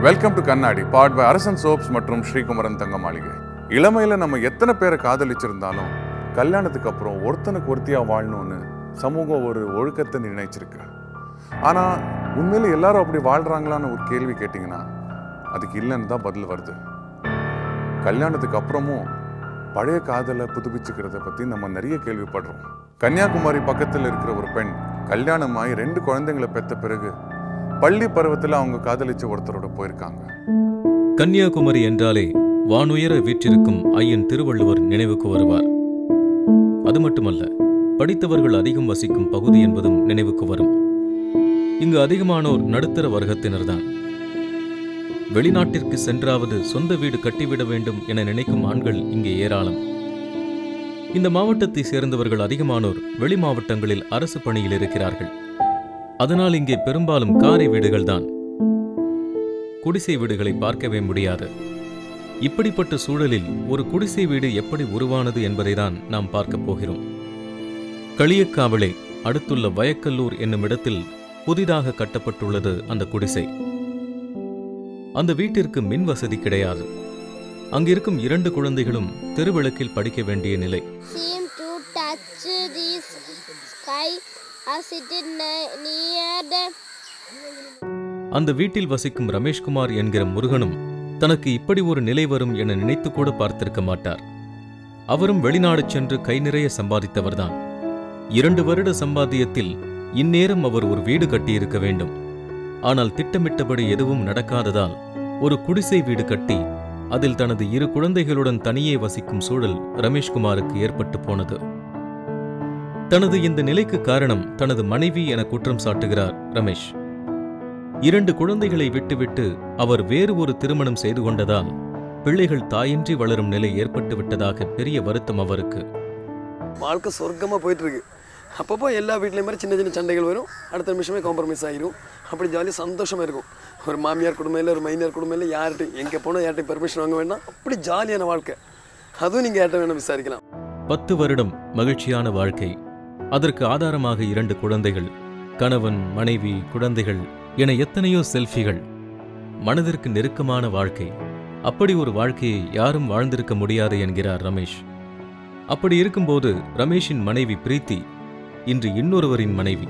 welcome to கண்ணாடி பாட் by அரசன் soaps மற்றும் ஸ்ரீகுமரன் தங்க மாளிகை இளமையில நம்ம எத்தனை பேரை காதலிச்சிருந்தாலும் கல்யாணத்துக்கு அப்புறம் ஒருத்தனுக்கு ஒருத்தியா வாழணும்னு சமூகம் ஒரு ஒழுக்கத்தை நிர்ணயிச்சிருக்கு ஆனா உண்மையில எல்லாரும் அப்படி வாழ்றாங்களான்னு ஒரு கேள்வி கேட்டிங்கன்னா அதுக்கு இல்லைன்னு தான் பதில் வருது கல்யாணத்துக்கு அப்புறமும் பழைய காதலை புதுப்பிச்சுக்கிறத பத்தி நம்ம நிறைய கேள்விப்படுறோம் கன்னியாகுமரி பக்கத்தில் இருக்கிற ஒரு பெண் கல்யாணமாகி ரெண்டு குழந்தைங்களை பெத்த பிறகு பள்ளி பருவத்தில் அவங்க காதலிச்ச ஒருத்தரோட போயிருக்காங்க கன்னியாகுமரி என்றாலே வானுயர வீற்றிருக்கும் ஐயன் திருவள்ளுவர் நினைவுக்கு வருவார் அது மட்டுமல்ல படித்தவர்கள் அதிகம் வசிக்கும் பகுதி என்பதும் நினைவுக்கு வரும் இங்கு அதிகமானோர் நடுத்தர வர்க்கத்தினர்தான் வெளிநாட்டிற்கு சென்றாவது சொந்த வீடு கட்டிவிட வேண்டும் என நினைக்கும் ஆண்கள் இங்கே ஏராளம் இந்த மாவட்டத்தை சேர்ந்தவர்கள் அதிகமானோர் வெளி மாவட்டங்களில் அரசு பணியில் இருக்கிறார்கள் அதனால் இங்கே பெரும்பாலும் காரை வீடுகள்தான் குடிசை வீடுகளை பார்க்கவே முடியாது இப்படிப்பட்ட சூழலில் ஒரு குடிசை வீடு எப்படி உருவானது என்பதைதான் நாம் பார்க்கப் போகிறோம் களியக்காவளை அடுத்துள்ள வயக்கல்லூர் என்னும் இடத்தில் புதிதாக கட்டப்பட்டுள்ளது அந்த குடிசை அந்த வீட்டிற்கு மின் வசதி கிடையாது அங்கிருக்கும் இரண்டு குழந்தைகளும் தெருவிளக்கில் படிக்க வேண்டிய நிலை seem to touch the sky as it is ne- near the அந்த வீட்டில் வசிக்கும் ரமேஷ்குமார் என்கிற முருகனும் தனக்கு இப்படி ஒரு நிலை வரும் என நினைத்து கூட பார்த்திருக்க மாட்டார் அவரும் வெளிநாடு சென்று கை நிறைய சம்பாதித்தவர்தான் இரண்டு வருட சம்பாத்தியத்தில் இந்நேரம் அவர் ஒரு வீடு கட்டியிருக்க வேண்டும் ஆனால் திட்டமிட்டபடி எதுவும் நடக்காததால் ஒரு குடிசை வீடு கட்டி அதில் தனது இரு குழந்தைகளுடன் தனியே வசிக்கும் சூழல் ரமேஷ்குமாருக்கு ஏற்பட்டு போனது தனது இந்த நிலைக்கு காரணம் தனது மனைவி என குற்றம் சாட்டுகிறார் ரமேஷ் இரண்டு குழந்தைகளை விட்டுவிட்டு அவர் வேறு ஒரு திருமணம் செய்து கொண்டதால் பிள்ளைகள் தாயின்றி வளரும் நிலை ஏற்பட்டு விட்டதாக பெரிய வருத்தம் அவருக்கு வாழ்க்கை சொர்க்கமாக போயிட்டு இருக்கு அப்பப்போ எல்லா வீட்லேயும் மாதிரி சின்ன சின்ன சண்டைகள் வரும் அடுத்த நிமிஷமே காம்ப்ரமைஸ் ஆயிரும் அப்படி ஜாலியாக சந்தோஷமாக இருக்கும் ஒரு மாமியார் குடும்பம் இல்லை ஒரு மைனியார் குடும்பம் இல்லை யார்கிட்டையும் எங்கே போனால் யார்கிட்டையும் பெர்மிஷன் வாங்க வேண்டாம் அப்படி ஜாலியான வாழ்க்கை அதுவும் நீங்கள் யார்கிட்ட வேணும் விசாரிக்கலாம் பத்து வருடம் மகிழ்ச்சியான வாழ்க்கை அதற்கு ஆதாரமாக இரண்டு குழந்தைகள் கணவன் மனைவி குழந்தைகள் என எத்தனையோ செல்ஃபிகள் மனதிற்கு நெருக்கமான வாழ்க்கை அப்படி ஒரு வாழ்க்கையை யாரும் வாழ்ந்திருக்க முடியாது என்கிறார் ரமேஷ் அப்படி இருக்கும்போது ரமேஷின் மனைவி பிரீத்தி இன்று இன்னொருவரின் மனைவி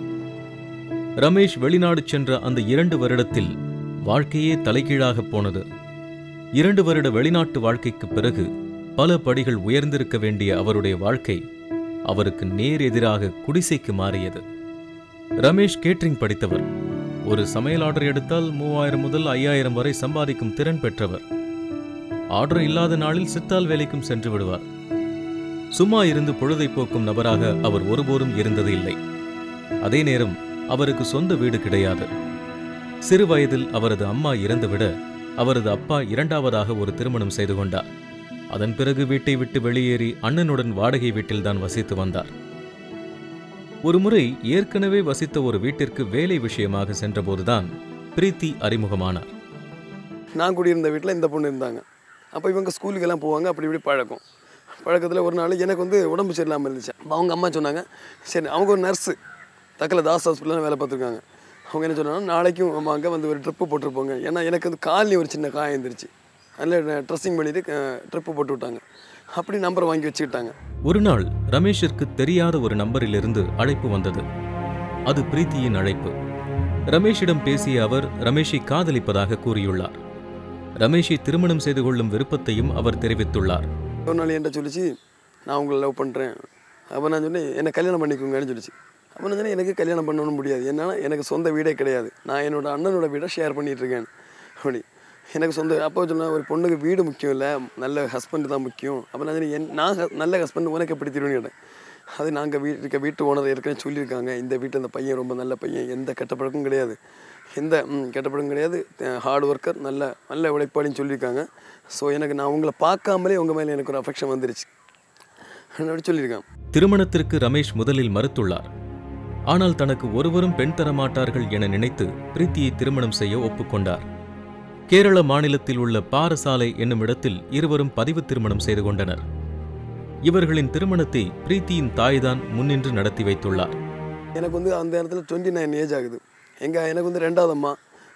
ரமேஷ் வெளிநாடு சென்ற அந்த இரண்டு வருடத்தில் வாழ்க்கையே தலைகீழாகப் போனது இரண்டு வருட வெளிநாட்டு வாழ்க்கைக்குப் பிறகு பல படிகள் உயர்ந்திருக்க வேண்டிய அவருடைய வாழ்க்கை அவருக்கு நேர் எதிராக குடிசைக்கு மாறியது ரமேஷ் கேட்டரிங் படித்தவர் ஒரு சமையல் ஆர்டர் எடுத்தால் மூவாயிரம் முதல் ஐயாயிரம் வரை சம்பாதிக்கும் திறன் பெற்றவர் ஆர்டர் இல்லாத நாளில் சித்தால் வேலைக்கும் சென்று விடுவார் சும்மா இருந்து பொழுதை போக்கும் நபராக அவர் ஒருபோதும் இருந்தது இல்லை அதே நேரம் அவருக்கு சொந்த வீடு கிடையாது சிறு வயதில் அவரது அம்மா இறந்துவிட அவரது அப்பா இரண்டாவதாக ஒரு திருமணம் செய்து கொண்டார் அதன் பிறகு வீட்டை விட்டு வெளியேறி அண்ணனுடன் வாடகை வீட்டில்தான் வசித்து வந்தார் ஒருமுறை ஏற்கனவே வசித்த ஒரு வீட்டிற்கு வேலை விஷயமாக சென்றபோதுதான் பிரீத்தி அறிமுகமானார் நான் குடியிருந்த வீட்டில் இந்த பொண்ணு இருந்தாங்க அப்போ இவங்க ஸ்கூலுக்கெல்லாம் போவாங்க அப்படி இப்படி பழக்கம் பழக்கத்தில் ஒரு நாள் எனக்கு வந்து உடம்பு சரியில்லாமல் இருந்துச்சு அப்ப அவங்க அம்மா சொன்னாங்க சரி அவங்க ஒரு நர்ஸு தக்கல தாஸ் ஹாஸ்பிட்டலில் வேலை பார்த்துருக்காங்க அவங்க என்ன சொன்னாங்க நாளைக்கும் நம்ம அங்கே வந்து ஒரு ட்ரிப்பு போட்டிருப்போங்க ஏன்னா எனக்கு வந்து காலில் ஒரு சின்ன காயம் இருந்துருச்சு அதில் ட்ரெஸ்ஸிங் பண்ணிட்டு ட்ரிப்பு போட்டு விட்டாங்க அப்படி நம்பரை வாங்கி வச்சுக்கிட்டாங்க ஒரு நாள் ரமேஷிற்கு தெரியாத ஒரு நம்பரிலிருந்து அழைப்பு வந்தது அது பிரீத்தியின் அழைப்பு ரமேஷிடம் பேசிய அவர் ரமேஷை காதலிப்பதாக கூறியுள்ளார் ரமேஷை திருமணம் செய்து கொள்ளும் விருப்பத்தையும் அவர் தெரிவித்துள்ளார் ஒரு நாள் என்கிட்ட சொல்லிச்சு நான் உங்களை லவ் பண்ணுறேன் அப்போ நான் சொன்னேன் என்னை கல்யாணம் பண்ணிக்கோங்கன்னு சொல்லிச்சு அப்போ நான் சொன்னேன் எனக்கு கல்யாணம் பண்ணணும் முடியாது என்னன்னா எனக்கு சொந்த வீடே கிடையாது நான் என்னோட அண்ணனோட வீடை ஷேர் பண்ணிட்டு இருக்கேன் அப்படி எனக்கு சொந்த அப்போ சொன்னேன் ஒரு பொண்ணுக்கு வீடு முக்கியம் இல்லை நல்ல ஹஸ்பண்ட் தான் முக்கியம் அப்போ நான் சொன்னேன், என் நான் ஹ- நல்ல ஹஸ்பண்ட் உனக்கு எப்படி திரும்பி கேட்டேன் அது நாங்கள் வீட்டு இருக்க வீட்டு ஓனர் ஏற்கனவே சொல்லியிருக்காங்க இந்த வீட்டு அந்த பையன் ரொம்ப நல்ல பையன் எந்த கெட்ட பழக்கமும் கிடையாது எந்த ம், கெட்ட பழக்கம் கிடையாது ஹார்ட் ஒர்க்கர் நல்ல நல்ல உழைப்பாளின்னு சொல்லியிருக்காங்க ஸோ எனக்கு நான் உங்களை பார்க்காமலே உங்கள் மேலே எனக்கு ஒரு அஃபெக்ஷன் வந்துருச்சு அப்படி சொல்லியிருக்கான் திருமணத்திற்கு ரமேஷ் முதலில் மறுத்துள்ளார் ஆனால் தனக்கு ஒருவரும் பெண் தர மாட்டார்கள் என நினைத்து பிரீத்தியை திருமணம் செய்ய ஒப்புக்கொண்டார் கேரள மாநிலத்தில் உள்ள பாரசாலை என்னும் இடத்தில் இருவரும் பதிவு திருமணம் செய்து கொண்டனர் இவர்களின் திருமணத்தை பிரீத்தியின் தாய்தான் முன்னின்று நடத்தி வைத்துள்ளார் எனக்கு வந்து அந்த இடத்துல டுவெண்ட்டி நைன் ஏஜ் ஆகுது எங்கள் எனக்கு வந்து ரெண்டாவது அம்மா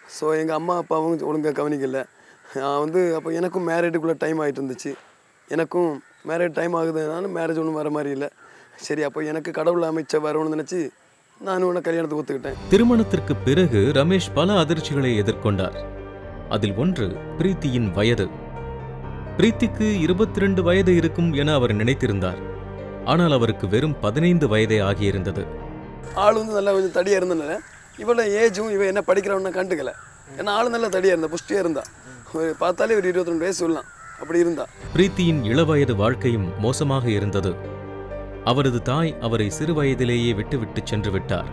ஸோ எங்கள் அம்மா அப்பாவும் ஒழுங்காக கவனிக்கல நான் வந்து அப்போ எனக்கும் மேரேஜுக்குள்ளே டைம் ஆகிட்டு இருந்துச்சு எனக்கும் மேரேஜ் டைம் ஆகுதுனால மேரேஜ் ஒன்றும் வர மாதிரி இல்லை சரி அப்போ எனக்கு கடவுள் அமைச்ச வரணும்னு நினச்சி நானும் உன்னை கல்யாணத்துக்கு ஒத்துக்கிட்டேன் திருமணத்திற்கு பிறகு ரமேஷ் பல அதிர்ச்சிகளை எதிர்கொண்டார் அதில் ஒன்று பிரீத்தியின் வயது பிரீத்திக்கு 22 வயது இருக்கும் என அவர் நினைத்திருந்தார் ஆனால் அவருக்கு வெறும் பதினைந்து வயதே ஆகியிருந்தது ஆள் வந்து நல்லா கொஞ்சம் தடியாக இருந்தனால இவளோட ஏஜும் இவன் என்ன படிக்கிறவன கண்டுக்கல ஏன்னா ஆள் நல்லா தடியாக இருந்தா புஷ்டியாக இருந்தா ஒரு பார்த்தாலே ஒரு இருபத்தி ரெண்டு வயசு சொல்லலாம் அப்படி இருந்தா பிரீத்தியின் இளவயது வாழ்க்கையும் மோசமாக இருந்தது அவரது தாய் அவரை சிறுவயதிலேயே விட்டுவிட்டு சென்று விட்டார்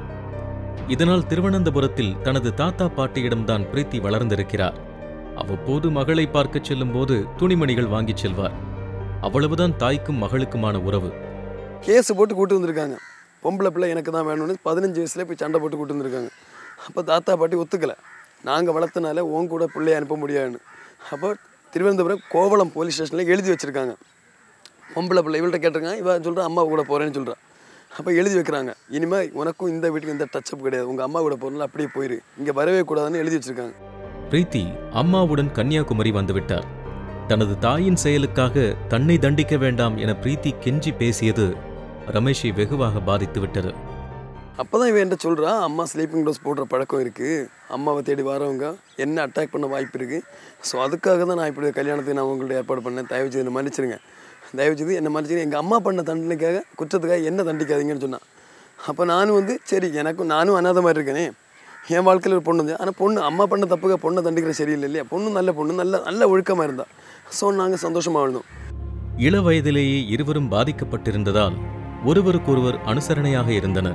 இதனால் திருவனந்தபுரத்தில் தனது தாத்தா பாட்டியிடம்தான் பிரீத்தி வளர்ந்திருக்கிறார் அவ்வப்போது மகளை பார்க்கச் செல்லும்போது துணிமணிகள் வாங்கிச் செல்வார் அவ்வளவுதான் தாய்க்கும் மகளுக்குமான உறவு கேஸ் போட்டு கூட்டு வந்திருக்காங்க பொம்பளை பிள்ளை எனக்கு தான் வேணும்னு பதினஞ்சு வயசுல போய் சண்டை போட்டு கூட்டு வந்திருக்காங்க அப்போ தாத்தா பாட்டி ஒத்துக்கலை நாங்கள் வளர்த்தனால உன் கூட பிள்ளைய அனுப்ப முடியாதுன்னு அப்போ திருவனந்தபுரம் கோவளம் போலீஸ் ஸ்டேஷனில் எழுதி வச்சுருக்காங்க பொம்பளை பிள்ளை இவள்கிட்ட கேட்டிருக்காங்க இவன் சொல்கிறா அம்மா கூட போகிறேன்னு சொல்கிறா அப்போ எழுதி வைக்கிறாங்க இனிமேல் உனக்கும் இந்த வீட்டுக்கு எந்த டச்சப் கிடையாது உங்கள் அம்மா கூட போகிறனால அப்படியே போயிரு இங்கே வரவே கூடாதுன்னு எழுதி வச்சுருக்காங்க பிரீத்தி அம்மாவுடன் கன்னியாகுமரி வந்துவிட்டார் தனது தாயின் செயலுக்காக தன்னை தண்டிக்க வேண்டாம் என பிரீத்தி கெஞ்சி பேசியது ரமேஷை வெகுவாக பாதித்துவிட்டது அப்போ தான் இவன் என்கிட்ட சொல்கிறா அம்மா ஸ்லீப்பிங் டோஸ் போடுற பழக்கம் இருக்குது அம்மாவை தேடி வரவங்க என்ன அட்டாக் பண்ண வாய்ப்பு இருக்குது ஸோ அதுக்காக தான் நான் இப்படி கல்யாணத்துக்கு நான் உங்கள்ட்ட ஏற்பாடு பண்ணேன் தயவு செய்து என்னை மன்னிச்சிருங்க தயவு செய்து என்னை மன்னிச்சிருங்க எங்கள் அம்மா பண்ண தண்டனைக்காக குற்றத்துக்காக என்ன தண்டிக்காதீங்கன்னு சொன்னான் அப்போ நானும் வந்து சரி எனக்கும் நானும் அனாதை மாதிரி இருக்கேனே என் வாழ்க்கையில் ஒரு பொண்ணு ஆனால் பொண்ணு அம்மா பண்ண தப்புக்க பொண்ணை தண்டிக்கிற சரியில்லை இல்லையா பொண்ணு நல்ல பொண்ணு நல்ல நல்ல ஒழுக்கமாக இருந்தா ஸோ நாங்கள் சந்தோஷமாக வாழ்ந்தோம் இளவயதிலேயே இருவரும் பாதிக்கப்பட்டிருந்ததால் ஒருவருக்கொருவர் அனுசரணையாக இருந்தனர்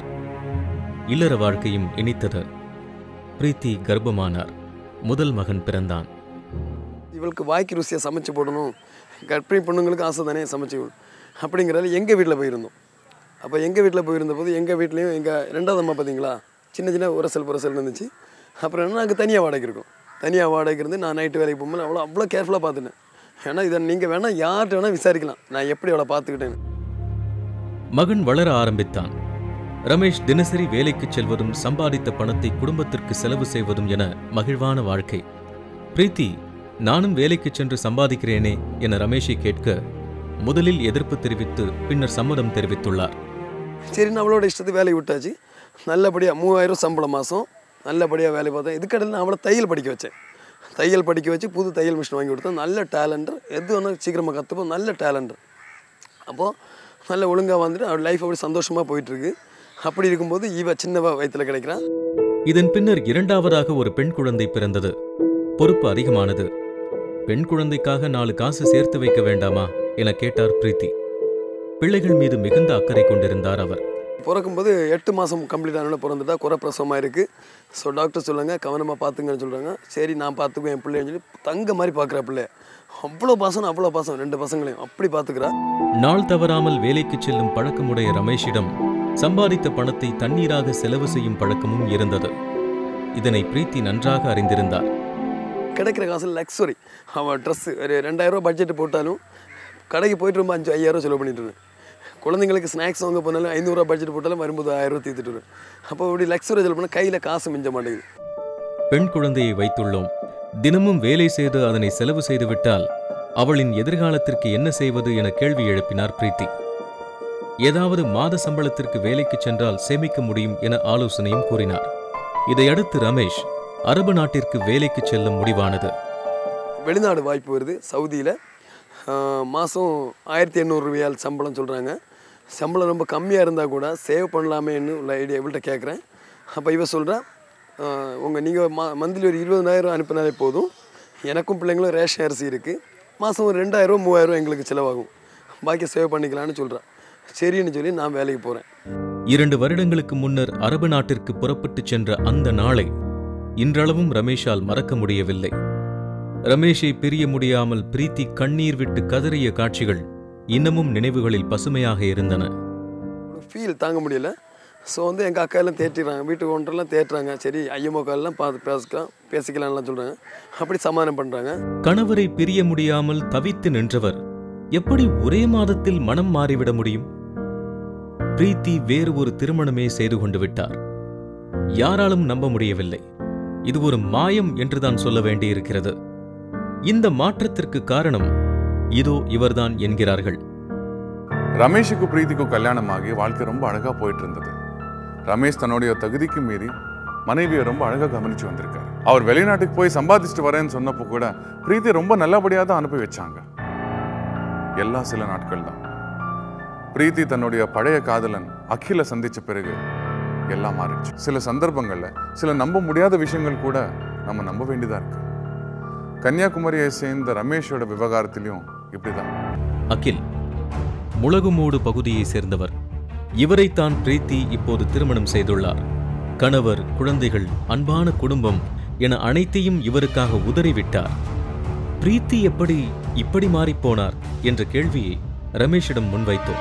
இல்லற வாழ்க்கையும் இனித்தது பிரீத்தி கர்ப்பமானார் முதல் மகன் பிறந்தான் இவளுக்கு வாய்க்கு ருசியாக சமைச்சு போடணும் கர்ப்பிணி பொண்ணுங்களுக்கு ஆசை தானே சமைச்சு போடணும் அப்படிங்கிறதால எங்கள் வீட்டில் போயிருந்தோம் அப்போ எங்கள் வீட்டில் போயிருந்த போது எங்கள் வீட்லேயும் எங்கள் ரெண்டாவது அம்மா பார்த்தீங்களா சின்ன சின்ன உரசல் புரசல் இருந்துச்சு அப்புறம் என்ன நாங்கள் தனியாக வாடகை இருக்கோம் தனியாக வாடகைக்கு இருந்து நான் நைட்டு வேலைக்கு போகும்போது அவ்வளோ அவ்வளோ கேர்ஃபுல்லாக பார்த்துட்டேன் ஏன்னா இதை நீங்கள் வேணால் யார்கிட்ட வேணால் விசாரிக்கலாம் நான் எப்படி அவளை பார்த்துக்கிட்டேன்னு மகன் வளர ஆரம்பித்தான் ரமேஷ் தினசரி வேலைக்குச் செல்வதும் சம்பாதித்த பணத்தை குடும்பத்திற்கு செலவு செய்வதும் என மகிழ்வான வாழ்க்கை பிரீத்தி நானும் வேலைக்குச் சென்று சம்பாதிக்கிறேனே என ரமேஷை கேட்க முதலில் எதிர்ப்பு தெரிவித்து பின்னர் சம்மதம் தெரிவித்துள்ளார் சரி நான் அவளோட இஷ்டத்துக்கு வேலையை விட்டாச்சு நல்லபடியாக மூவாயிரம் சம்பளம் மாதம் நல்லபடியாக வேலை பார்த்தேன் இதுக்கடையில் நான் அவளை தையல் படிக்க வச்சேன் தையல் படிக்க வச்சு புது தையல் மிஷின் வாங்கி கொடுத்தேன் நல்ல டேலண்டர் எது வேணால் சீக்கிரமாக கற்றுப்போம் நல்ல டேலண்டர் அப்போது நல்ல ஒழுங்காக வந்துட்டு அவள் லைஃப் அப்படி சந்தோஷமாக போயிட்டுருக்கு அப்படி இருக்கும்போது இவ சின்னவ வயிற்றில் கிடைக்கிறான் இதன் பின்னர் இரண்டாவதாக ஒரு பெண் குழந்தை பிறந்தது பொறுப்பு அதிகமானது பெண் குழந்தைக்காக நாலு காசு சேர்த்து வைக்க வேண்டாமா என கேட்டார் பிரீத்தி பிள்ளைகள் மீது மிகுந்த அக்கறை கொண்டிருந்தார் அவர் பிறக்கும்போது எட்டு மாதம் கம்ப்ளீட் ஆனோட பிறந்துட்டா குறை பிரசவமாக இருக்குது ஸோ டாக்டர் சொல்லுங்க கவனமாக பார்த்துங்கன்னு சொல்கிறாங்க சரி நான் பார்த்துக்குவேன் என் பிள்ளைன்னு சொல்லி தங்க மாதிரி பார்க்குறா பிள்ளைய அவ்வளோ பாசம் அவ்வளோ பாசம் ரெண்டு பசங்களையும் அப்படி பார்த்துக்கிறா நாள் தவறாமல் வேலைக்குச் செல்லும் பழக்கமுடைய ரமேஷிடம் சம்பாதித்த பணத்தை தண்ணீராக செலவு செய்யும் பழக்கமும் இருந்தது இதனை பிரீத்தி நன்றாக அறிந்திருந்தார் கிடைக்கிற காசில் லக்ஸுரி அவன் ட்ரெஸ்ஸு ஒரு ரெண்டாயிரரூவா பட்ஜெட் போட்டாலும் கடைக்கு போயிட்டு ரொம்ப அஞ்சு ஐயாயிரம் செலவு பண்ணிட்டு வருவேன் குழந்தைங்களுக்கு ஸ்நாக்ஸ் வாங்க போனாலும் ஐநூறுரூவா பட்ஜெட் போட்டாலும் வரும்போது ஆயிரம் தீர்த்துட்டு வருவேன் அப்போ இப்படி லக்ஸுரி செலவு பண்ணால் கையில் காசு மிஞ்ச மாட்டேங்குது பெண் குழந்தையை வைத்துள்ளோம் தினமும் வேலை செய்து அதனை செலவு செய்துவிட்டால் அவளின் எதிர்காலத்திற்கு என்ன செய்வது என கேள்வி எழுப்பினார் பிரீத்தி ஏதாவது மாத சம்பளத்திற்கு வேலைக்குச் சென்றால் சேமிக்க முடியும் என ஆலோசனையும் கூறினார் இதையடுத்து ரமேஷ் அரபு நாட்டிற்கு வேலைக்குச் செல்ல முடிவானது வெளிநாடு வாய்ப்பு வருது சவுதியில் மாதம் ஆயிரத்தி எண்ணூறுரூவையால் சம்பளம் சொல்கிறாங்க சம்பளம் ரொம்ப கம்மியாக இருந்தால் கூட சேவ் பண்ணலாமேன்னு உள்ள ஐடியா இவள்கிட்ட கேட்குறேன் அப்போ இவ சொல்கிறா உங்கள் நீங்கள் மா மந்த்லி ஒரு இருபதாயிரம் அனுப்பினாலே போதும் எனக்கும் பிள்ளைங்களும் ரேஷன் அரிசி இருக்குது மாதம் ஒரு ரெண்டாயிரம் மூவாயிரம் எங்களுக்கு செலவாகும் பாக்கி சேவ் பண்ணிக்கலான்னு சொல்கிறா சரின்னு சொல்லி நான் வேலைக்கு போகிறேன் இரண்டு வருடங்களுக்கு முன்னர் அரபு நாட்டிற்கு புறப்பட்டுச் சென்ற அந்த நாளை இன்றளவும் ரமேஷால் மறக்க முடியவில்லை ரமேஷை பிரிய முடியாமல் பிரீத்தி கண்ணீர் விட்டு கதறிய காட்சிகள் இன்னமும் நினைவுகளில் பசுமையாக இருந்தன ஃபீல் தாங்க முடியல ஸோ வந்து எங்கள் அக்கா எல்லாம் தேற்றிடுறாங்க வீட்டுக்கு ஒன்றெல்லாம் தேட்டுறாங்க சரி ஐயமோக்காலெல்லாம் பார்த்து பேசிக்கலாம் பேசிக்கலாம்லாம் சொல்கிறாங்க அப்படி சமாதானம் பண்ணுறாங்க கணவரை பிரிய முடியாமல் தவித்து நின்றவர் எப்படி ஒரே மாதத்தில் மனம் மாறிவிட முடியும் பிரீத்தி வேறு ஒரு திருமணமே செய்து கொண்டு விட்டார் யாராலும் நம்ப முடியவில்லை இது ஒரு மாயம் என்றுதான் சொல்ல வேண்டியிருக்கிறது இந்த மாற்றத்திற்கு காரணம் இதோ இவர்தான் என்கிறார்கள் ரமேஷுக்கு பிரீத்திக்கும் கல்யாணமாகி வாழ்க்கை ரொம்ப அழகா போயிட்டு இருந்தது ரமேஷ் தன்னுடைய தகுதிக்கு மீறி மனைவியை ரொம்ப அழகா கவனிச்சு வந்திருக்காரு அவர் வெளிநாட்டுக்கு போய் சம்பாதிச்சுட்டு வரேன்னு சொன்னப்போ கூட பிரீத்தி ரொம்ப நல்லபடியா தான் அனுப்பி வச்சாங்க எல்லாம் சில நாட்கள் தான் பிரீத்தி தன்னுடைய பழைய காதலன் அகில சந்திச்ச பிறகு எல்லாம் மாறிடுச்சு சில சந்தர்ப்பங்கள்ல சில நம்ப முடியாத விஷயங்கள் கூட நம்ம நம்ப வேண்டியதா இருக்கு கன்னியாகுமரியை சேர்ந்த ரமேஷோட விவகாரத்திலையும் இப்படிதான் அகில் முளகுமூடு பகுதியைச் சேர்ந்தவர் இவரைத்தான் பிரீத்தி இப்போது திருமணம் செய்துள்ளார் கணவர் குழந்தைகள் அன்பான குடும்பம் என அனைத்தையும் இவருக்காக உதறிவிட்டார் பிரீத்தி எப்படி இப்படி மாறிப்போனார் என்ற கேள்வியை ரமேஷிடம் முன்வைத்தோம்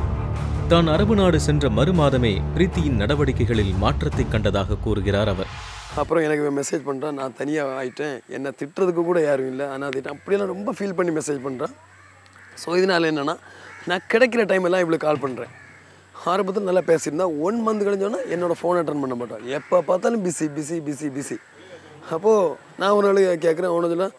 தான் அரபு நாடு சென்ற மறுமாதமே பிரீத்தியின் நடவடிக்கைகளில் மாற்றத்தை கண்டதாக கூறுகிறார் அவர் அப்புறம் எனக்கு மெசேஜ் பண்ணுறான் நான் தனியாக ஆயிட்டேன் என்னை திட்டுறதுக்கு கூட யாரும் இல்லை ஆனால் அது அப்படியெல்லாம் ரொம்ப ஃபீல் பண்ணி மெசேஜ் பண்ணுறான் ஸோ இதனால் என்னென்னா நான் கிடைக்கிற டைம் எல்லாம் இவளுக்கு கால் பண்ணுறேன் ஆரம்பத்தில் நல்லா பேசியிருந்தா ஒன் மந்த் கழிஞ்சோன்னா என்னோட ஃபோன் அட்டன் பண்ண மாட்டான் எப்போ பார்த்தாலும் பிஸி பிஸி பிஸி பிஸி அப்போது நான் ஒரு நாள் கேட்குறேன் அவனை சொல்ல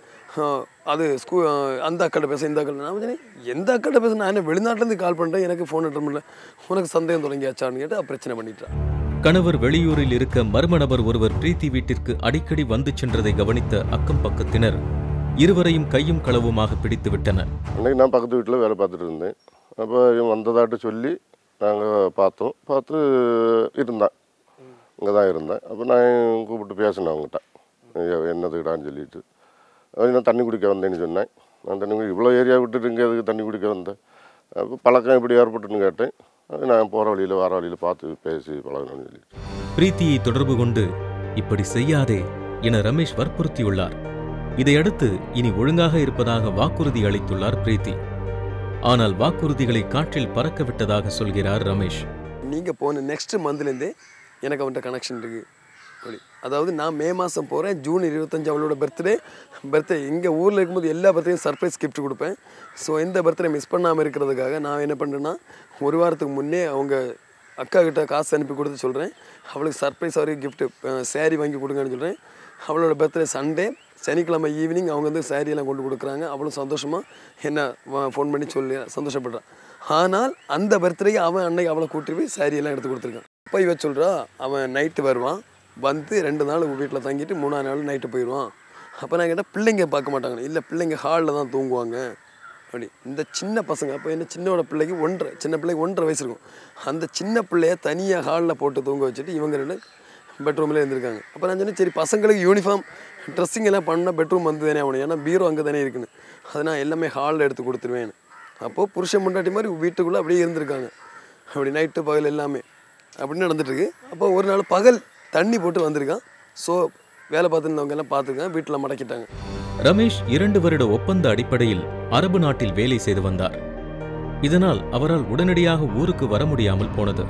அது ஸ்கூ அந்த அக்கட பேச இந்த அக்கட நான் சொன்னேன் எந்த அக்கட பேச நான் என்ன வெளிநாட்டிலேருந்து கால் பண்ணுறேன் எனக்கு ஃபோன் அட்டன் பண்ணல உனக்கு சந்தேகம் தொடங்கியாச்சான்னு கேட்டு பிரச்சனை பண்ணிட்டான் கணவர் வெளியூரில் இருக்க மர்ம நபர் ஒருவர் பிரீத்தி வீட்டிற்கு அடிக்கடி வந்து சென்றதை கவனித்த அக்கம் பக்கத்தினர் இருவரையும் கையும் களவுமாக பிடித்து விட்டனர் அன்றைக்கி நான் பக்கத்து வீட்டில் வேலை பார்த்துட்டு இருந்தேன் அப்போ இவன் வந்ததாட்டு சொல்லி நாங்கள் பார்த்தோம் பார்த்து இருந்தேன் இங்கே தான் இருந்தேன் அப்போ நான் கூப்பிட்டு பேசினேன் அவங்ககிட்ட ஐயா, என்னதுக்குடான்னு சொல்லிட்டு அவன் நான் தண்ணி குடிக்க வந்தேன்னு சொன்னேன் நான் தண்ணி குடி இவ்வளோ ஏரியா விட்டுட்டு இங்கே எதுக்கு தண்ணி குடிக்க வந்தேன் அப்போ பழக்கம் எப்படி ஏற்பட்டுன்னு கேட்டேன் அது நான் போகிற வழியில் வர வழியில் பார்த்து பேசி பழகணும்னு சொல்லிட்டு பிரீத்தியை தொடர்பு கொண்டு இப்படி செய்யாதே என ரமேஷ் வற்புறுத்தியுள்ளார் இதையடுத்து இனி ஒழுங்காக இருப்பதாக வாக்குறுதி அளித்துள்ளார் பிரீத்தி ஆனால் வாக்குறுதிகளை காற்றில் பறக்க விட்டதாக சொல்கிறார் ரமேஷ் நீங்கள் போன நெக்ஸ்ட் மந்த்லேருந்தே எனக்கு அவன்கிட்ட கனெக்ஷன் இருக்குது அப்படி அதாவது நான் மே மாதம் போகிறேன் ஜூன் இருபத்தஞ்சு அவளோட பர்த்டே பர்த்டே இங்கே ஊரில் இருக்கும்போது எல்லா பர்த்டேயும் சர்ப்ரைஸ் gift கொடுப்பேன் ஸோ எந்த பர்த்டே மிஸ் பண்ணாமல் இருக்கிறதுக்காக நான் என்ன பண்ணுறேன்னா ஒரு வாரத்துக்கு முன்னே அவங்க அக்கா கிட்ட காசு அனுப்பி கொடுத்து சொல்கிறேன் அவளுக்கு சர்ப்ரைஸ் வரைக்கும் gift saree வாங்கி கொடுங்கன்னு சொல்கிறேன் அவளோட பர்த்டே சண்டே சனிக்கிழமை ஈவினிங் அவங்க வந்து saree எல்லாம் கொண்டு கொடுக்குறாங்க அவளும் சந்தோஷமாக என்ன ஃபோன் பண்ணி சொல்லி சந்தோஷப்படுறான் ஆனால் அந்த பர்த்டேக்கு அவன் அன்னைக்கு அவளை கூட்டி போய் saree எல்லாம் எடுத்து கொடுத்துருக்கான் அப்போ இவ சொல்கிறா அவன் நைட்டு வருவான் வந்து ரெண்டு நாள் வீட்டில் தங்கிட்டு மூணாவது நாள் நைட்டு போயிடுவான் அப்போ நான் கேட்டால் பிள்ளைங்க பார்க்க மாட்டாங்க இல்லை பிள்ளைங்க ஹாலில் தான் தூங்குவாங்க அப்படி இந்த சின்ன பசங்க அப்போ என்ன சின்னோட பிள்ளைக்கு ஒன்றரை சின்ன பிள்ளைக்கு ஒன்றரை வயசு இருக்கும் அந்த சின்ன பிள்ளைய தனியாக ஹாலில் போட்டு தூங்க வச்சுட்டு இவங்க ரெண்டு பெட்ரூமில் இருந்திருக்காங்க அப்போ நான் சொன்னேன் சரி பசங்களுக்கு யூனிஃபார்ம் ட்ரெஸ்ஸிங் எல்லாம் பண்ணால் பெட்ரூம் வந்து தானே ஆகணும் ஏன்னா பீரோ அங்கே தானே இருக்குன்னு அதை நான் எல்லாமே ஹாலில் எடுத்து கொடுத்துருவேன் அப்போது புருஷன் முன்னாடி மாதிரி வீட்டுக்குள்ளே அப்படியே இருந்திருக்காங்க அப்படி நைட்டு பகல் எல்லாமே அப்படின்னு நடந்துட்டு இருக்கு அப்போ ஒரு நாள் பகல் தண்ணி போட்டு வந்திருக்கான் ஸோ வேலை பார்த்துருந்தவங்க எல்லாம் பார்த்துருக்காங்க வீட்டில் மடக்கிட்டாங்க ரமேஷ் இரண்டு வருட ஒப்பந்த அடிப்படையில் அரபு நாட்டில் வேலை செய்து வந்தார் இதனால் அவரால் உடனடியாக ஊருக்கு வர முடியாமல் போனது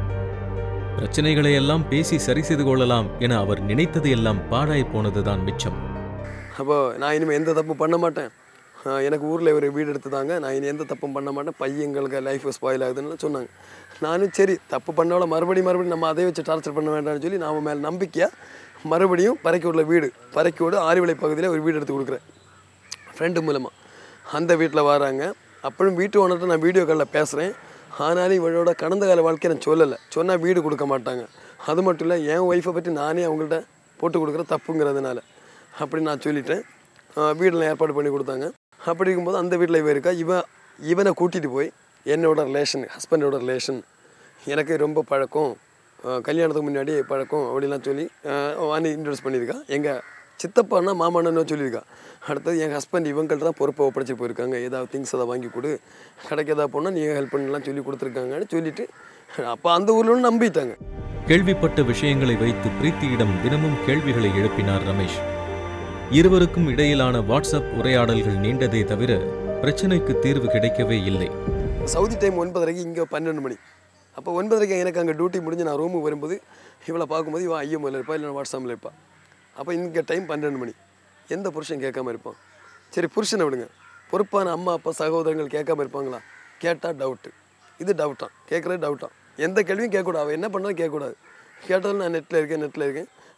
பிரச்சனைகளை எல்லாம் பேசி சரி செய்து கொள்ளலாம் என அவர் நினைத்தது எல்லாம் பாழாய் போனதுதான் மிச்சம் அப்போ நான் இனிமேல் எந்த தப்பும் பண்ண மாட்டேன் ஆஹ் எனக்கு ஊரில் ஒரு வீடு எடுத்து தாங்க நான் இனி எந்த தப்பும் பண்ண மாட்டேன் பையங்களுக்கு லைஃப் ஸ்பாயில் ஆகுதுன்னு சொன்னாங்க நானும் சரி தப்பு பண்ணாலும் மறுபடியும் மறுபடியும் நம்ம அதை வச்சு டார்ச்சர் பண்ண வேண்டாம்னு சொல்லி நான் அவன் மேலே நம்பிக்கையாக மறுபடியும் பறைக்கூரில் வீடு பறைக்கூடு ஆரிவிளை பகுதியில் ஒரு வீடு எடுத்து கொடுக்குறேன் ஃப்ரெண்டு மூலமாக அந்த வீட்டில் வராங்க அப்புறம் வீட்டு ஓனர்கிட்ட நான் வீடியோ காலில் பேசுகிறேன் ஆனாலும் இவளோட கடந்த கால வாழ்க்கையை நான் சொல்லலை சொன்னால் வீடு கொடுக்க மாட்டாங்க அது மட்டும் இல்லை என் ஒய்ஃபை பற்றி நானே அவங்கள்ட்ட போட்டு கொடுக்குற தப்புங்கிறதுனால அப்படி நான் சொல்லிட்டேன் வீட்டில் ஏற்பாடு பண்ணி கொடுத்தாங்க அப்படி இருக்கும்போது அந்த வீட்டில் இவன் இருக்கா இவன் இவனை கூட்டிகிட்டு போய் என்னோட ரிலேஷன் ஹஸ்பண்டோட ரிலேஷன் எனக்கு ரொம்ப பழக்கம் அஹ் கல்யாணத்துக்கு முன்னாடி பழக்கம் அப்படிலாம் சொல்லி வாணி இன்ட்ரடியூஸ் பண்ணியிருக்கா எங்கள் சித்தப்பான்னா மாமான்னு சொல்லியிருக்கா அடுத்தது என் ஹஸ்பண்ட் இவங்கள்ட்ட தான் பொறுப்பை ஒப்படைச்சி போயிருக்காங்க ஏதாவது திங்ஸ் அதை வாங்கி கொடு கடைக்கு ஏதாவது போனால் நீங்கள் ஹெல்ப் பண்ணலாம் சொல்லி கொடுத்துருக்காங்கன்னு சொல்லிட்டு அப்போ அந்த ஊரில் நம்பிட்டாங்க கேள்விப்பட்ட விஷயங்களை வைத்து பிரீத்தியிடம் தினமும் கேள்விகளை எழுப்பினார் ரமேஷ் இருவருக்கும் இடையிலான வாட்ஸ்அப் உரையாடல்கள் நீண்டதே தவிர பிரச்சனைக்கு தீர்வு கிடைக்கவே இல்லை சவுதி டைம் ஒன்பதரைக்கு இங்கே பன்னெண்டு மணி அப்போ ஒன்பதரைக்கு எனக்கு அங்கே டியூட்டி முடிஞ்சு நான் ரூமுக்கு வரும்போது இவளை பார்க்கும்போது இவன் ஐஎம்ஓவில் இருப்பா இல்லை வாட்ஸ்அப்பில் இருப்பா அப்போ இங்கே டைம் பன்னெண்டு மணி எந்த புருஷன் கேட்காம இருப்பான் சரி புருஷனை விடுங்க பொறுப்பான அம்மா அப்பா சகோதரங்கள் கேட்காம இருப்பாங்களா கேட்டால் டவுட்டு இது டவுட்டான் கேட்குறது டவுட்டான் எந்த கேள்வியும் கேட்கக்கூடாது அவள் என்ன பண்ணாலும் கேட்கக்கூடாது கேட்டாலும் நான் நெட்டில் இருக்கேன் நெட்டில் இருக்கேன்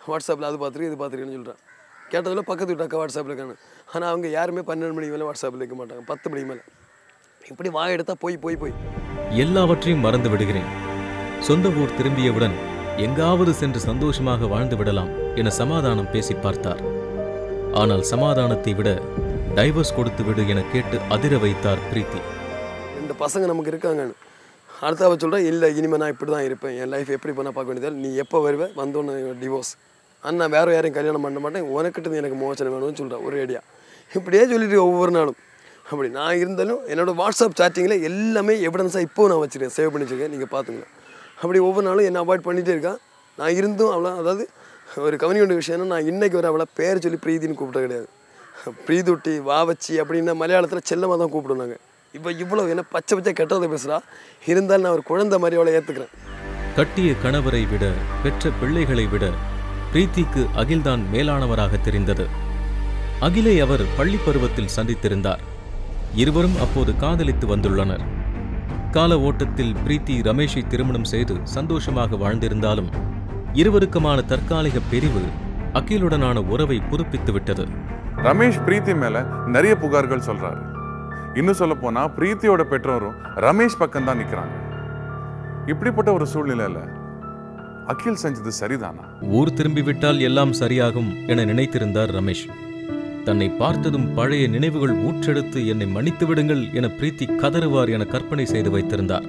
வாட்ஸ்அப்பில் அது பார்த்துருக்கு இது பார்த்துருக்கேன்னு சொல்கிறேன் கேட்டதில் பக்கத்து வீட்டு அக்கா வாட்ஸ்அப்பில் இருக்காங்க ஆனால் அவங்க யாருமே பன்னெண்டு மணிக்கு மேலே வாட்ஸ்அப்பில் இருக்க மாட்டாங்க பத்து மணிக்கு மேலே இப்படி வாய் எடுத்தா போய் போய் போய் எல்லாவற்றையும் மறந்து விடுகிறேன் சொந்த ஊர் திரும்பியவுடன் எங்காவது சென்று சந்தோஷமாக வாழ்ந்து விடலாம் என சமாதானம் பேசி பார்த்தார் ஆனால் சமாதானத்தை விட டைவர்ஸ் கொடுத்து விடு என கேட்டு அதிர வைத்தார் பிரீத்தி ரெண்டு பசங்க நமக்கு இருக்காங்கன்னு அடுத்த அவ சொல்கிறா இல்லை இனிமேல் நான் இப்படி தான் இருப்பேன் என் லைஃப் எப்படி பண்ண பார்க்க வேண்டியது நீ எப்போ வருவே வந்தோன்னு டிவோர்ஸ் அண்ணா வேறு யாரையும் கல்யாணம் பண்ண மாட்டேன் உனக்கிட்ட எனக்கு மோச்சனை வேணும்னு சொல்கிறா ஒரு ஐடியா இப்படியே சொல்லிட்டு ஒவ்வொரு நாளும் அப்படி நான் இருந்தாலும் என்னோட வாட்ஸ்அப் சாட்டிங்கில் எல்லாமே எவிடன்ஸாக இப்போ நான் வச்சுருக்கேன் சேவ் பண்ணி வச்சுருக்கேன் நீங்கள் பார்த்துங்களேன் அப்படி ஒவ்வொரு நாளும் என்ன அவாய்ட் பண்ணிகிட்டே இருக்கான் நான் இருந்தும் அவளை அதாவது ஒரு கவனி வேண்டிய விஷயம் என்ன, நான் இன்னைக்கு வர அவளை பேர் சொல்லி பிரீத்தின்னு கூப்பிட்ட கிடையாது பிரீதுட்டி வாவச்சி அப்படின்னா மலையாளத்தில் செல்லமாக தான் கூப்பிடுவாங்க இப்போ இவ்வளோ என்ன பச்சை பச்சை கெட்டதை பேசுகிறா இருந்தாலும் நான் ஒரு குழந்தை மாதிரி அவளை ஏற்றுக்கிறேன் கட்டிய கணவரை விட பெற்ற பிள்ளைகளை விட பிரீத்திக்கு அகில்தான் மேலானவராக தெரிந்தது அகிலை அவர் பள்ளி பருவத்தில் சந்தித்திருந்தார் இருவரும் அப்போது காதலித்து வந்துள்ளனர் கால ஓட்டத்தில் பிரீத்தி ரமேஷை திருமணம் செய்து சந்தோஷமாக வாழ்ந்திருந்தாலும் இருவருக்குமான தற்காலிக பிரிவு அகிலுடனான உறவை புதுப்பித்து விட்டது ரமேஷ் பிரீத்தி மேல நிறைய புகார்கள் சொல்றாரு இன்னும் சொல்ல போனா பிரீத்தியோட பெற்றோரும் ரமேஷ் பக்கம் தான் நிக்கிறாங்க இப்படிப்பட்ட ஒரு சூழ்நிலையில அகில் செஞ்சது சரிதானா ஊர் திரும்பிவிட்டால் எல்லாம் சரியாகும் என நினைத்திருந்தார் ரமேஷ் தன்னை பார்த்ததும் பழைய நினைவுகள் ஊற்றெடுத்து என்னை மன்னித்து விடுங்கள் என பிரீத்தி கதறுவார் என கற்பனை செய்து வைத்திருந்தார்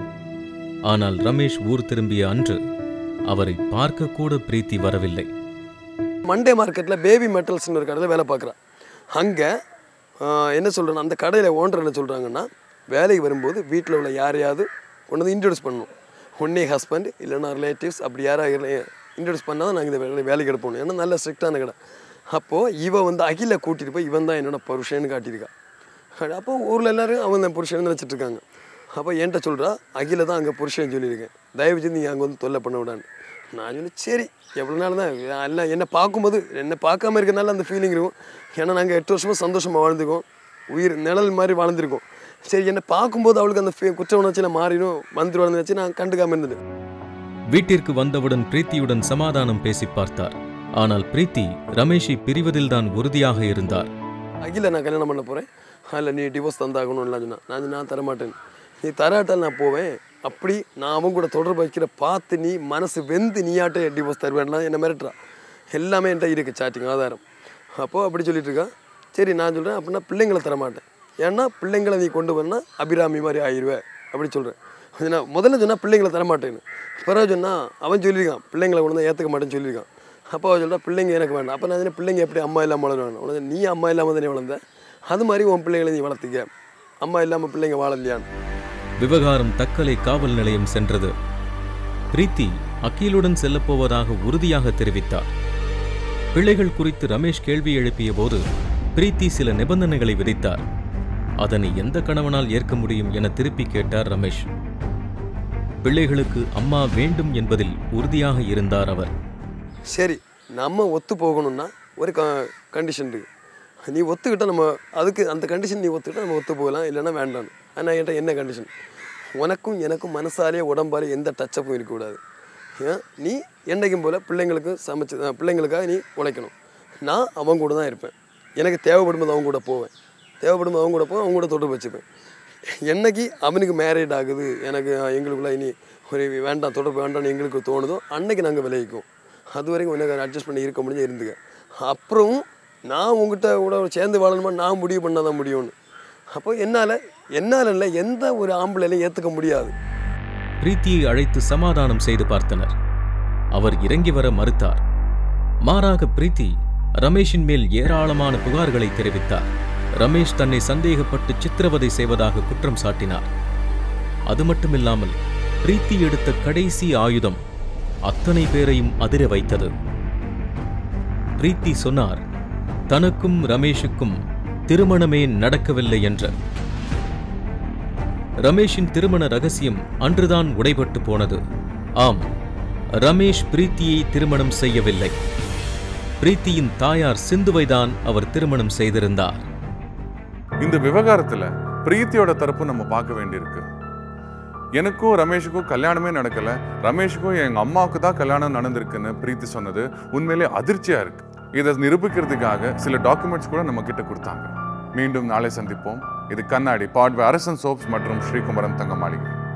ஆனால் ரமேஷ் ஊர் திரும்பிய அன்று அவரை பார்க்க கூட பிரீத்தி வரவில்லை மண்டே மார்க்கெட்டில் பேபி மெட்டல்ஸ்னு ஒரு கடையில் வேலை பார்க்குறான் அங்கே என்ன சொல்கிறேன்னா அந்த கடையில் ஓனர் என்ன சொல்கிறாங்கன்னா வேலைக்கு வரும்போது வீட்டில் உள்ள யாரையாவது கொண்டு வந்து இன்ட்ரடியூஸ் பண்ணணும் ஒன்னே ஹஸ்பண்ட் இல்லைன்னா ரிலேட்டிவ்ஸ் அப்படி யாராவது இன்ட்ரடியூஸ் பண்ணால் தான் நாங்கள் இந்த வேலை வேலைக்கு எடுப்போம் ஏன்னா நல்ல ஸ்ட்ரிக்டான கடை அப்போது இவ வந்து அகில கூட்டிகிட்டு போய் இவன் தான் என்னோட புருஷன்னு காட்டியிருக்கா அப்போ ஊரில் எல்லாரும் அவன் தான் புருஷன் நினச்சிட்டு இருக்காங்க அப்போ என்கிட்ட சொல்கிறா அகில தான் அங்கே புருஷன் சொல்லியிருக்கேன் தயவு செஞ்சு நீங்கள் அங்கே வந்து தொல்லை பண்ண விடான்னு நான் சொல்லி சரி எவ்வளோ நாள் தான் எல்லாம் என்னை பார்க்கும்போது என்னை பார்க்காம இருக்கிறனால அந்த ஃபீலிங் இருக்கும் ஏன்னா நாங்கள் எட்டு வருஷமாக சந்தோஷமாக வாழ்ந்துருக்கோம் உயிர் நிழல் மாதிரி வாழ்ந்துருக்கோம் சரி என்னை பார்க்கும்போது அவளுக்கு அந்த ஃபீ- குற்ற உணர்ச்சியில் மாறிடும் வந்துருவான்னு நினச்சி நான் கண்டுக்காம இருந்தேன் வீட்டிற்கு வந்தவுடன் பிரீத்தியுடன் சமாதானம் பேசி பார்த்தார் ஆனால் பிரீத்தி ரமேஷை பிரிவதில்தான் உறுதியாக இருந்தார் அகில நான் கல்யாணம் பண்ண போகிறேன் அதில் நீ டிவோர்ஸ் தந்தாகணும்லாம் சொன்னா நான் சொன்னேன், நான் தரமாட்டேன் நீ தராட்டால் நான் போவேன் அப்படி நான் அவன் கூட தொடர்பு வைக்கிற பார்த்து நீ மனசு வெந்து நீயாட்டே டிவோர்ஸ் தருவேன்லாம் என்ன மிரட்டுறா எல்லாமே என்கிட்ட இருக்குது சாட்டிங் ஆதாரம் அப்போது அப்படி சொல்லிட்டு இருக்கா சரி நான் சொல்கிறேன் அப்படின்னா பிள்ளைங்களை தரமாட்டேன் ஏன்னா பிள்ளைங்களை நீ கொண்டு வந்தா அபிராமி மாதிரி ஆயிடுவே அப்படி சொல்கிறேன் நான் முதல்ல சொன்னால் பிள்ளைங்களை தரமாட்டேன்னு பிறகு சொன்னா அவன் சொல்லியிருக்கான் பிள்ளைங்களை கொண்டு வந்து ஏற்றுக்க மாட்டேன்னு சொல்லியிருக்கான் அப்போ அவன் சொல்கிறா பிள்ளைங்க எனக்கு வேண்டாம் அப்போ நான் சொன்னேன், பிள்ளைங்க எப்படி அம்மா இல்லாமல் வளருவாங்க உனக்கு நீ அம்மா இல்லாமல் தானே வளர்ந்த அது மாதிரி உன் பிள்ளைங்களை நீ வளர்த்துக்க அம்மா இல்லாமல் பிள்ளைங்க வாழலையான்னு விவகாரம் தக்கலை காவல் நிலையம் சென்றது பிரீத்தி அகிலுடன் செல்லப்போவதாக உறுதியாக தெரிவித்தார் பிள்ளைகள் குறித்து ரமேஷ் கேள்வி எழுப்பிய போது பிரீத்தி சில நிபந்தனைகளை விதித்தார் அதனை எந்த கணவனால் ஏற்க முடியும் என திருப்பி கேட்டார் ரமேஷ் பிள்ளைகளுக்கு அம்மா வேண்டும் என்பதில் உறுதியாக இருந்தார் அவர் சரி நம்ம ஒத்து போகணும்னா ஒரு க கண்டிஷன் இருக்குது நீ ஒத்துக்கிட்டா நம்ம அதுக்கு அந்த கண்டிஷன் நீ ஒத்துக்கிட்டா நம்ம ஒத்து போகலாம் இல்லைன்னா வேண்டாம் ஆனால் என்கிட்ட என்ன கண்டிஷன் உனக்கும் எனக்கும் மனசாலே உடம்பாலே எந்த டச்சப்பும் இருக்கக்கூடாது ஏன் நீ என்னைக்கும் போல் பிள்ளைங்களுக்கு சமைச்சு அஹ் பிள்ளைங்களுக்காக நீ உழைக்கணும் நான் அவன் கூட தான் இருப்பேன் எனக்கு தேவைப்படும்போது அவன் கூட போவேன் தேவைப்படும்போது அவன் கூட போவேன் அவன் கூட தொடர்பு வச்சுப்பேன் என்னைக்கு அவனுக்கு மேரேட் ஆகுது எனக்கு அஹ், எங்களுக்குள்ள இனி ஒரு வேண்டாம் தொடர்பு வேண்டாம்னு எங்களுக்கு தோணுதோ அன்னைக்கு நாங்கள் விளைவிக்கும் அது வரைக்கும் எனக்கு அட்ஜஸ்ட் பண்ணி இருக்க முடிஞ்சு இருந்துக்க அப்புறம் நான் உங்ககிட்ட கூட சேர்ந்து வாழணுமா நான் முடிவு பண்ணால் தான் முடியும்னு அப்போ என்னால் என்னால் இல்லை எந்த ஒரு ஆம்பளையிலையும் ஏற்றுக்க முடியாது பிரீத்தியை அழைத்து சமாதானம் செய்து பார்த்தனர் அவர் இறங்கி வர மறுத்தார் மாறாக பிரீத்தி ரமேஷின் மேல் ஏராளமான புகார்களை தெரிவித்தார் ரமேஷ் தன்னை சந்தேகப்பட்டு சித்திரவதை செய்வதாக குற்றம் சாட்டினார் அது மட்டுமில்லாமல் பிரீத்தி எடுத்த கடைசி ஆயுதம் அத்தனை பேரையும் அதிர வைத்தது பிரீத்தி சொன்னார் தனக்கும் ரமேஷுக்கும் திருமணமே நடக்கவில்லை என்று ரமேஷின் திருமண ரகசியம் அன்றுதான் உடைபட்டு போனது ஆம் ரமேஷ் பிரீத்தியை திருமணம் செய்யவில்லை பிரீத்தியின் தாயார் சிந்துவைதான் அவர் திருமணம் செய்திருந்தார் இந்த விவகாரத்துல பிரீத்தியோட தரப்பு நம்ம பார்க்க வேண்டியிருக்கு எனக்கும் ரமேஷுக்கும் கல்யாணமே நடக்கல ரமேஷுக்கும் எங்க அம்மாவுக்கு தான் கல்யாணம் நடந்திருக்குன்னு பிரீத்தி சொன்னது உண்மையிலே அதிர்ச்சியா இருக்கு இதை நிரூபிக்கிறதுக்காக சில டாக்குமெண்ட்ஸ் கூட நம்ம கிட்ட கொடுத்தாங்க மீண்டும் நாளை சந்திப்போம் இது கண்ணாடி பாட்வே அரசன் சோப்ஸ் மற்றும் ஸ்ரீகுமரன் தங்க மாளிகை